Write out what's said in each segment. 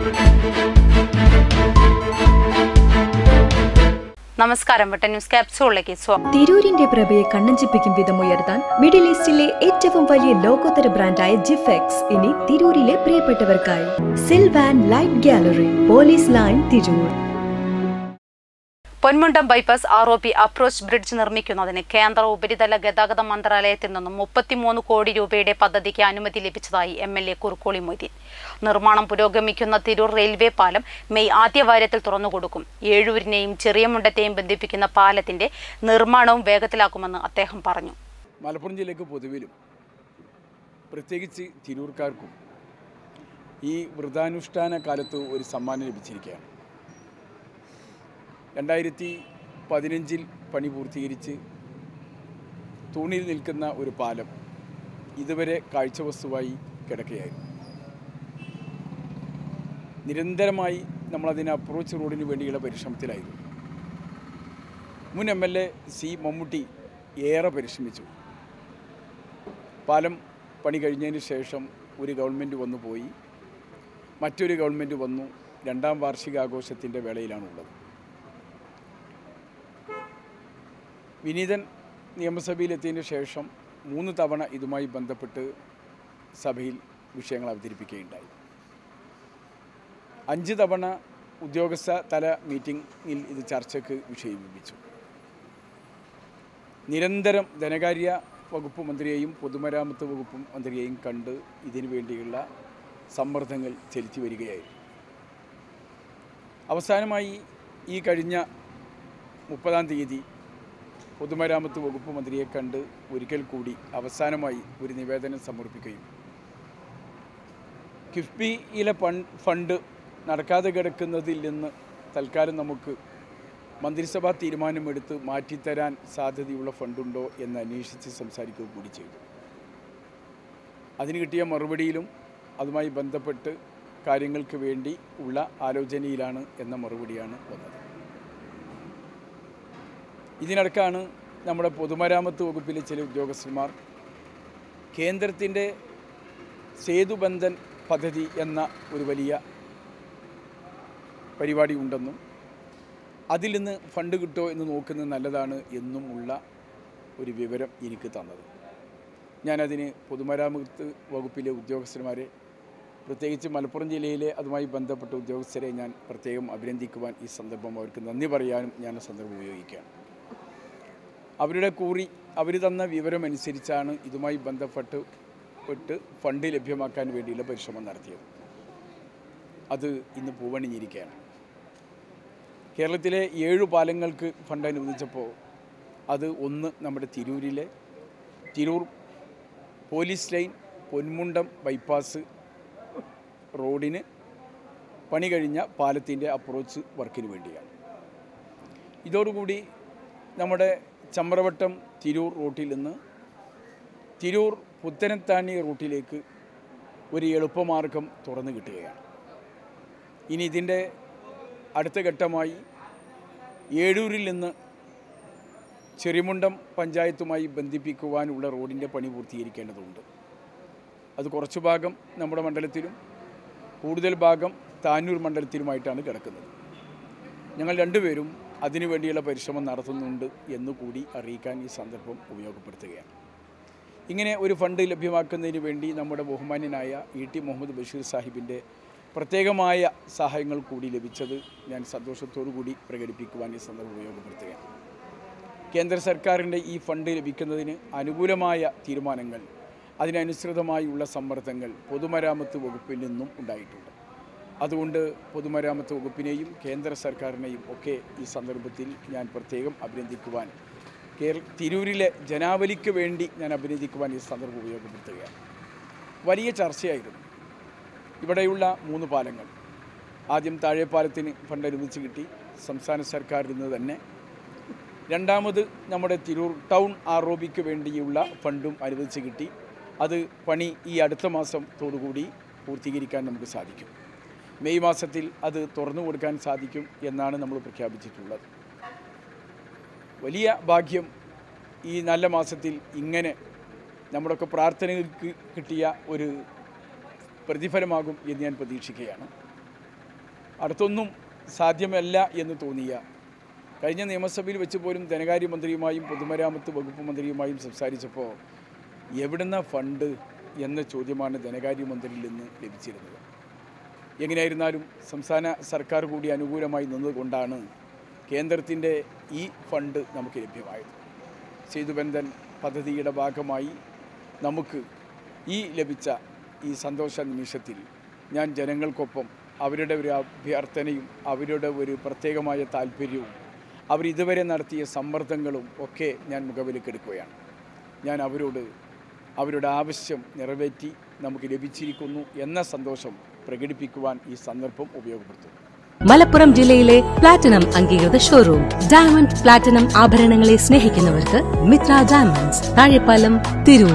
നമസ്കാരം വെട്ട ന്യൂസ് ക്യാപ്സൂളിലേക്ക് സ്വാഗതം തിരൂരിന്റെ പ്രഭയെ കണ്ണഞ്ചിപ്പിക്കും വിധം ഉയർത്താൻ മിഡിൽ ഈസ്റ്റിലെ ഏറ്റവും വലിയ ലോകോത്തര ബ്രാൻഡായ ജിഫെക്സ് ഇനി തിരൂരിലെ പ്രിയപ്പെട്ടവർക്കായി Silvan light gallery police line Tirur Ponmundam bypass R O P approach bridge നിർമ്മിക്കുന്നതിന് കേന്ദ്ര ഉപരിതല ഗതാഗത മന്ത്രാലയത്തിൽ നിന്നും മുപ്പത്തിമൂന്ന് കോടി രൂപയുടെ പദ്ധതിക്ക് അനുമതി ലഭിച്ചതായി M L A Kurukkoli Moideen നിർമ്മാണം പുരോഗമിക്കുന്ന തിരൂർ റെയിൽവേ പാലം മെയ് ആദ്യവാരത്തിൽ തുറന്നുകൊടുക്കും ഏഴൂരിനെയും ചെറിയമുണ്ടത്തെയും ബന്ധിപ്പിക്കുന്ന പാലത്തിന്റെ നിർമ്മാണവും വേഗത്തിലാക്കുമെന്ന് അദ്ദേഹം പറഞ്ഞു മലപ്പുറം ജില്ലയ്ക്ക് പൊതുവിലും പ്രത്യേകിച്ച് തിരൂർക്കാർക്കും ഈ വ്രതാനുഷ്ഠാന കാലത്ത് ഒരു സമ്മാനം ലഭിച്ചിരിക്കുകയാണ് രണ്ടായിരത്തി പതിനഞ്ചിൽ പണി പൂർത്തീകരിച്ച് തൂണിൽ നിൽക്കുന്ന ഒരു പാലം ഇതുവരെ കാഴ്ചവസ്തുവായി കിടക്കുകയായിരുന്നു നിരന്തരമായി നമ്മളതിന് അപ്രോച്ച് റോഡിന് വേണ്ടിയുള്ള പരിശ്രമത്തിലായിരുന്നു മുൻ M L A C Mammootty ഏറെ പരിശ്രമിച്ചു പാലം പണി കഴിഞ്ഞതിന് ശേഷം ഒരു ഗവൺമെൻറ് വന്നു പോയി മറ്റൊരു ഗവൺമെൻറ് വന്നു രണ്ടാം വാർഷികാഘോഷത്തിൻ്റെ വേളയിലാണുള്ളത് വിനീതൻ നിയമസഭയിലെത്തിയതിന് ശേഷം മൂന്ന് തവണ ഇതുമായി ബന്ധപ്പെട്ട് സഭയിൽ വിഷയങ്ങൾ അവതരിപ്പിക്കുകയുണ്ടായി അഞ്ച് തവണ ഉദ്യോഗസ്ഥ തല മീറ്റിംഗിൽ ഇത് ചർച്ചയ്ക്ക് വിഷയീകരിച്ചു നിരന്തരം ധനകാര്യ വകുപ്പ് മന്ത്രിയെയും പൊതുമരാമത്ത് വകുപ്പ് മന്ത്രിയെയും കണ്ട് ഇതിനു വേണ്ടിയുള്ള സമ്മർദ്ദങ്ങൾ ചെലുത്തി വരികയായിരുന്നു അവസാനമായി ഈ കഴിഞ്ഞ മുപ്പതാം തീയതി പൊതുമരാമത്ത് വകുപ്പ് മന്ത്രിയെ കണ്ട് ഒരിക്കൽ കൂടി അവസാനമായി ഒരു നിവേദനം സമർപ്പിക്കുകയും കിഫ്ബിയിലെ ഫണ്ട് നടക്കാതെ കിടക്കുന്നതിൽ നിന്ന് തൽക്കാലം നമുക്ക് മന്ത്രിസഭാ തീരുമാനമെടുത്ത് മാറ്റിത്തരാൻ സാധ്യതയുള്ള ഫണ്ടുണ്ടോ എന്ന് അന്വേഷിച്ച് സംസാരിക്കുക കൂടി ചെയ്തു അതിന് കിട്ടിയ മറുപടിയിലും അതുമായി ബന്ധപ്പെട്ട് കാര്യങ്ങൾക്ക് വേണ്ടി ഉള്ള ആലോചനയിലാണ് എന്ന മറുപടിയാണ് വന്നത് ഇതിനിടക്കാണ് നമ്മുടെ പൊതുമരാമത്ത് വകുപ്പിലെ ചില ഉദ്യോഗസ്ഥന്മാർ കേന്ദ്രത്തിൻ്റെ സേതുബന്ധൻ പദ്ധതി എന്ന ഒരു വലിയ പരിപാടി ഉണ്ടെന്നും അതിൽ നിന്ന് ഫണ്ട് കിട്ടുമോ എന്ന് നോക്കുന്നത് നല്ലതാണ് എന്നും ഉള്ള ഒരു വിവരം എനിക്ക് തന്നത് ഞാനതിന് പൊതുമരാമത്ത് വകുപ്പിലെ ഉദ്യോഗസ്ഥന്മാരെ പ്രത്യേകിച്ച് മലപ്പുറം ജില്ലയിലെ അതുമായി ബന്ധപ്പെട്ട ഉദ്യോഗസ്ഥരെ ഞാൻ പ്രത്യേകം അഭിനന്ദിക്കുവാൻ ഈ സന്ദർഭം അവർക്ക് നന്ദി പറയാനും ഞാൻ ആ സന്ദർഭം ഉപയോഗിക്കുകയാണ് അവരുടെ കൂറി അവർ തന്ന വിവരമനുസരിച്ചാണ് ഇതുമായി ബന്ധപ്പെട്ട് പെട്ട് ഫണ്ട് ലഭ്യമാക്കാൻ വേണ്ടിയുള്ള പരിശ്രമം നടത്തിയത് അത് ഇന്ന് പൂവണിഞ്ഞിരിക്കുകയാണ് കേരളത്തിലെ ഏഴ് പാലങ്ങൾക്ക് ഫണ്ട് അനുവദിച്ചപ്പോൾ അത് ഒന്ന് നമ്മുടെ തിരൂരിലെ Tirur police line Ponmundam bypass റോഡിന് പണി കഴിഞ്ഞ പാലത്തിൻ്റെ അപ്രോച്ച് വർക്കിന് വേണ്ടിയാണ് ഇതോടുകൂടി നമ്മുടെ ചമ്രവട്ടം തിരൂർ റൂട്ടിൽ നിന്ന് തിരൂർ പുത്തനത്താണി റൂട്ടിലേക്ക് ഒരു എളുപ്പമാർഗം തുറന്നു കിട്ടുകയാണ് ഇനി ഇതിൻ്റെ അടുത്ത ഘട്ടമായി ഏഴൂരിൽ നിന്ന് ചെറിമുണ്ടം പഞ്ചായത്തുമായി ബന്ധിപ്പിക്കുവാനുള്ള റോഡിൻ്റെ പണി പൂർത്തീകരിക്കേണ്ടതുണ്ട് അത് കുറച്ച് ഭാഗം നമ്മുടെ മണ്ഡലത്തിലും കൂടുതൽ ഭാഗം താനൂർ മണ്ഡലത്തിലുമായിട്ടാണ് കിടക്കുന്നത് ഞങ്ങൾ രണ്ടുപേരും അതിനു വേണ്ടിയുള്ള പരിശ്രമം നടത്തുന്നുണ്ട് എന്നുകൂടി അറിയിക്കാൻ ഈ സന്ദർഭം ഉപയോഗപ്പെടുത്തുകയാണ് ഇങ്ങനെ ഒരു ഫണ്ട് ലഭ്യമാക്കുന്നതിന് വേണ്ടി നമ്മുടെ ബഹുമാന്യനായ ഇ ടി മുഹമ്മദ് ബഷീർ സാഹിബിൻ്റെ പ്രത്യേകമായ സഹായങ്ങൾ കൂടി ലഭിച്ചത് ഞാൻ സന്തോഷത്തോടു കൂടി പ്രകടിപ്പിക്കുവാൻ ഈ സന്ദർഭം ഉപയോഗപ്പെടുത്തുകയാണ് കേന്ദ്ര സർക്കാരിൻ്റെ ഈ ഫണ്ട് ലഭിക്കുന്നതിന് അനുകൂലമായ തീരുമാനങ്ങൾ അതിനനുസൃതമായുള്ള സമ്മർദ്ദങ്ങൾ പൊതുമരാമത്ത് വകുപ്പിൽ നിന്നും ഉണ്ടായിട്ടുണ്ട് അതുകൊണ്ട് പൊതുമരാമത്ത് വകുപ്പിനെയും കേന്ദ്ര സർക്കാരിനെയും ഒക്കെ ഈ സന്ദർഭത്തിൽ ഞാൻ പ്രത്യേകം അഭിനന്ദിക്കുവാൻ കേരള തിരൂരിലെ ജനാവലിക്ക് വേണ്ടി ഞാൻ അഭിനന്ദിക്കുവാൻ ഈ സന്ദർഭം ഉപയോഗപ്പെടുത്തുകയാണ് വലിയ ചർച്ചയായിരുന്നു ഇവിടെയുള്ള മൂന്ന് പാലങ്ങൾ ആദ്യം താഴെപ്പാലത്തിന് ഫണ്ട് അനുവദിച്ച് കിട്ടി സംസ്ഥാന സർക്കാരിൽ നിന്ന് തന്നെ രണ്ടാമത് നമ്മുടെ തിരൂർ ടൗൺ ആർ ഒ ബിക്ക് വേണ്ടിയുള്ള ഫണ്ടും അനുവദിച്ച് കിട്ടി അത് പണി ഈ അടുത്ത മാസത്തോടുകൂടി പൂർത്തീകരിക്കാൻ നമുക്ക് സാധിക്കും മെയ് മാസത്തിൽ അത് തുറന്നു കൊടുക്കാൻ സാധിക്കും എന്നാണ് നമ്മൾ പ്രഖ്യാപിച്ചിട്ടുള്ളത് വലിയ ഭാഗ്യം ഈ നല്ല മാസത്തിൽ ഇങ്ങനെ നമ്മുടെയൊക്കെ പ്രാർത്ഥനകൾക്ക് കിട്ടിയ ഒരു പ്രതിഫലമാകും എന്ന് ഞാൻ പ്രതീക്ഷിക്കുകയാണ് അടുത്തൊന്നും സാധ്യമല്ല എന്ന് തോന്നിയ കഴിഞ്ഞ നിയമസഭയിൽ വെച്ച് പോലും ധനകാര്യമന്ത്രിയുമായും പൊതുമരാമത്ത് വകുപ്പ് മന്ത്രിയുമായും സംസാരിച്ചപ്പോൾ എവിടുന്ന ഫണ്ട് എന്ന ചോദ്യമാണ് ധനകാര്യമന്ത്രിയിൽ നിന്ന് ലഭിച്ചിരുന്നത് എങ്ങനെയായിരുന്നാലും സംസ്ഥാന സർക്കാർ കൂടി അനുകൂലമായി നിന്നതുകൊണ്ടാണ് കേന്ദ്രത്തിൻ്റെ ഈ ഫണ്ട് നമുക്ക് ലഭ്യമായത് സേതുബന്ധൻ പദ്ധതിയുടെ ഭാഗമായി നമുക്ക് ഈ ലഭിച്ച ഈ സന്തോഷ നിമിഷത്തിൽ ഞാൻ ജനങ്ങൾക്കൊപ്പം അവരുടെ ഒരു അഭ്യർത്ഥനയും അവരുടെ ഒരു പ്രത്യേകമായ താല്പര്യവും അവരിതുവരെ നടത്തിയ സമ്മർദ്ദങ്ങളും ഒക്കെ ഞാൻ മുഖവിലേക്കെടുക്കുകയാണ് ഞാൻ അവരോട് അവരുടെ ആവശ്യം നിറവേറ്റി നമുക്ക് ലഭിച്ചിരിക്കുന്നു എന്ന സന്തോഷം പ്രകടിപ്പിക്കുവാൻ ഈ സന്ദർഭം ഉപയോഗപ്പെടുത്തുന്നു മലപ്പുറം ജില്ലയിലെ പ്ലാറ്റിനം അംഗീകൃത ഷോറൂം ഡയമണ്ട് പ്ലാറ്റിനം ആഭരണങ്ങളെ സ്നേഹിക്കുന്നവർക്ക് മിത്ര ഡയമണ്ട്സ് താഴെപ്പാലം തിരൂർ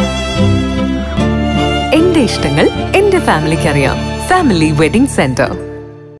എന്റെ ഇഷ്ടങ്ങൾ എന്റെ ഫാമിലിക്ക് അറിയാം ഫാമിലി വെഡിംഗ് സെന്റർ